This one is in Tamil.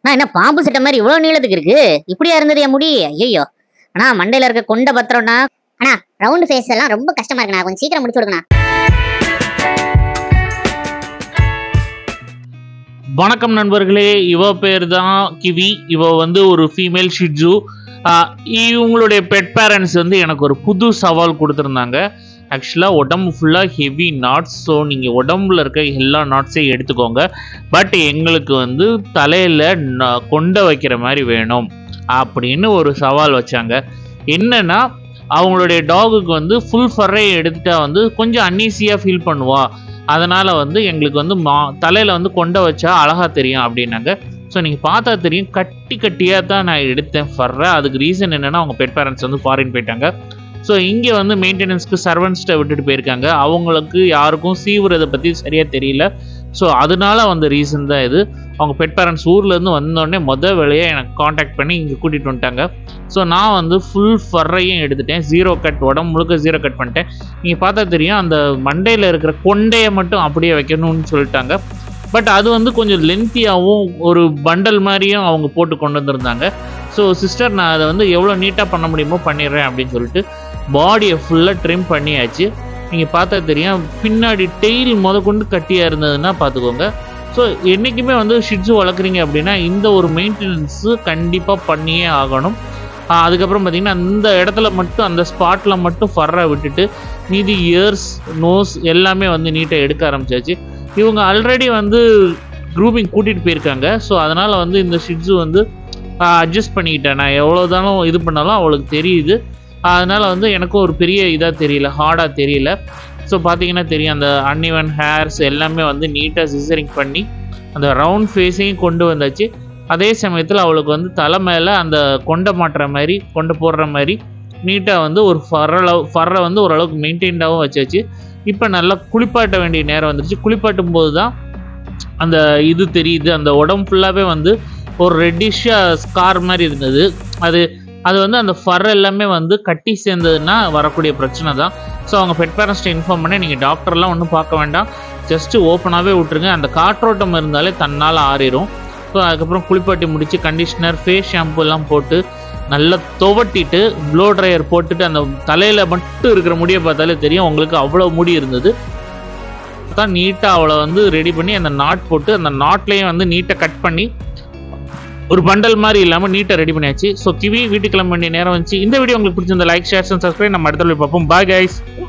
நான் என்ன பாம்பு சட்டை மாதிரி இவ்வளவு நீளத்துக்கு இருக்கு இப்படியா இருந்தது என் முடி ஐயோ ஆனா மண்டையில இருக்க கொண்ட பத்திரம்னா ரவுண்ட் ஃபேஸ் எல்லாம் ரொம்ப கஷ்டமா இருக்குண்ணா கொஞ்சம் சீக்கிரம் முடிச்சு கொடுங்கண்ணா வணக்கம் நண்பர்களே இவ பேர் தான் கிவி இவ வந்து ஒரு ஃபீமேல் ஷிட்ஜு இவங்களுடைய பெட் பேரண்ட்ஸ் வந்து எனக்கு ஒரு புது சவால் கொடுத்துருந்தாங்க ஆக்சுவலாக உடம்பு ஃபுல்லாக ஹெவி நாட்ஸ் ஸோ நீங்கள் உடம்புல இருக்க எல்லா நாட்ஸையும் எடுத்துக்கோங்க பட் எங்களுக்கு வந்து தலையில் கொண்டை வைக்கிற மாதிரி வேணும் அப்படின்னு ஒரு சவால் வச்சாங்க என்னன்னா அவங்களுடைய டாகுக்கு வந்து ஃபுல் ஃபர்ரை எடுத்துட்டா வந்து கொஞ்சம் அன்னீசியாக ஃபீல் பண்ணுவா அதனால் வந்து எங்களுக்கு வந்து மா தலையில் வந்து கொண்டை வச்சா அழகாக தெரியும் அப்படின்னாங்க ஸோ நீங்கள் பார்த்தா தெரியும் கட்டி கட்டியாக தான் நான் எடுத்தேன் ஃபர்ரை அதுக்கு ரீசன் என்னென்னா அவங்க பெட் பேரண்ட்ஸ் வந்து ஃபாரின் போயிட்டாங்க ஸோ இங்கே வந்து மெயின்டெனன்ஸ்க்கு சர்வன்ஸ்ட்டை விட்டுட்டு போயிருக்காங்க அவங்களுக்கு யாருக்கும் சீவுறதை பற்றி சரியாக தெரியல ஸோ அதனால வந்த ரீசன் தான் இது அவங்க பெட் பேரண்ட்ஸ் ஊர்லேருந்து வந்தோடனே மொதல் வேலையை எனக்கு காண்டாக்ட் பண்ணி இங்கே கூட்டிகிட்டு வந்துட்டாங்க ஸோ நான் வந்து ஃபுல் ஃபர்ரையும் எடுத்துட்டேன் ஜீரோ கட் உடம்பு முழுக்க ஜீரோ கட் பண்ணிட்டேன் நீங்கள் பார்த்தா தெரியும் அந்த மண்டையில் இருக்கிற கொண்டையை மட்டும் அப்படியே வைக்கணும்னு சொல்லிட்டாங்க பட் அது வந்து கொஞ்சம் லென்த்தியாகவும் ஒரு பண்டல் மாதிரியும் அவங்க போட்டு கொண்டு வந்திருந்தாங்க ஸோ சிஸ்டர் நான் அதை வந்து எவ்வளோ நீட்டாக பண்ண முடியுமோ பண்ணிடுறேன் அப்படின்னு சொல்லிட்டு பாடியை ஃபுல்லாக ட்ரிம் பண்ணியாச்சு நீங்கள் பார்த்தா தெரியும் பின்னாடி டெய்ல் முத கொண்டு கட்டியாக இருந்ததுன்னா பார்த்துக்கோங்க ஸோ என்றைக்குமே வந்து ஷிட்ஸு வளர்க்குறீங்க அப்படின்னா இந்த ஒரு மெயின்டெனன்ஸு கண்டிப்பாக பண்ணியே ஆகணும் ஆஹ் அதுக்கப்புறம் பார்த்தீங்கன்னா அந்த இடத்துல மட்டும் அந்த ஸ்பாட்டில் மட்டும் ஃபர்ரை விட்டுட்டு மீதி இயர்ஸ் நோஸ் எல்லாமே வந்து நீட்டாக எடுக்க ஆரம்பிச்சாச்சு இவங்க ஆல்ரெடி வந்து க்ரூமிங் கூட்டிகிட்டு போயிருக்காங்க ஸோ அதனால் வந்து இந்த ஷிட்ஸு வந்து அட்ஜஸ்ட் பண்ணிக்கிட்டேன் நான் எவ்வளோதானும் இது பண்ணாலும் அவளுக்கு தெரியுது அதனால் வந்து எனக்கும் ஒரு பெரிய இதாக தெரியல ஹார்டாக தெரியல ஸோ பார்த்தீங்கன்னா தெரியும் அந்த அன்இவன் ஹேர்ஸ் எல்லாமே வந்து நீட்டாக சிசரிங் பண்ணி அந்த ரவுண்ட் ஃபேஸையும் கொண்டு வந்தாச்சு அதே சமயத்தில் அவளுக்கு வந்து தலை மேலே அந்த கொண்டை மாட்டுற மாதிரி கொண்டை போடுற மாதிரி நீட்டாக வந்து ஒரு ஃபர்ரளவு ஃபர்ரை வந்து ஓரளவுக்கு மெயின்டைன்டாகவும் வச்சாச்சு இப்போ நல்லா குளிப்பாட்ட வேண்டிய நேரம் வந்துருச்சு குளிப்பாட்டும் போது தான் அந்த இது தெரியுது அந்த உடம்பு ஃபுல்லாகவே வந்து ஒரு ரெட்டிஷாக ஸ்கார் மாதிரி இருந்தது அது அது வந்து அந்த ஃபர் எல்லாமே வந்து கட்டி சேர்ந்ததுன்னா வரக்கூடிய பிரச்சனை தான் ஸோ அவங்க பெட் பேரண்ட்ஸ்ட்டை இன்ஃபார்ம் பண்ணி நீங்கள் டாக்டர்லாம் ஒன்றும் பார்க்க வேண்டாம் ஜஸ்ட்டு ஓப்பனாகவே விட்டுருங்க அந்த காற்றோட்டம் இருந்தாலே தன்னால் ஆறிடும் ஸோ அதுக்கப்புறம் குளிப்பாட்டி முடித்து கண்டிஷ்னர் ஃபேஸ் ஷாம்பு எல்லாம் போட்டு நல்லா துவட்டிட்டு ப்ளோ ட்ரையர் போட்டுட்டு அந்த தலையில் மட்டும் இருக்கிற முடியை பார்த்தாலே தெரியும் உங்களுக்கு அவ்வளோ முடி இருந்தது தான் நீட்டாக அவளை வந்து ரெடி பண்ணி அந்த நாட் போட்டு அந்த நாட்லேயும் வந்து நீட்டாக கட் பண்ணி ஒரு பண்டல் மாதிரி இல்லாமல் நீட்டாக ரெடி பண்ணியாச்சு ஸோ கிவி வீட்டுக்கு கிளம்ப வேண்டிய நேரம் வந்துச்சு இந்த வீடியோ உங்களுக்கு பிடிச்சிருந்த லைக் ஷேர்ஸ் அண்ட் சப்ஸ்கிரைப் நம்ம அடுத்த வீடியோ பார்ப்போம் பாய் கைஸ்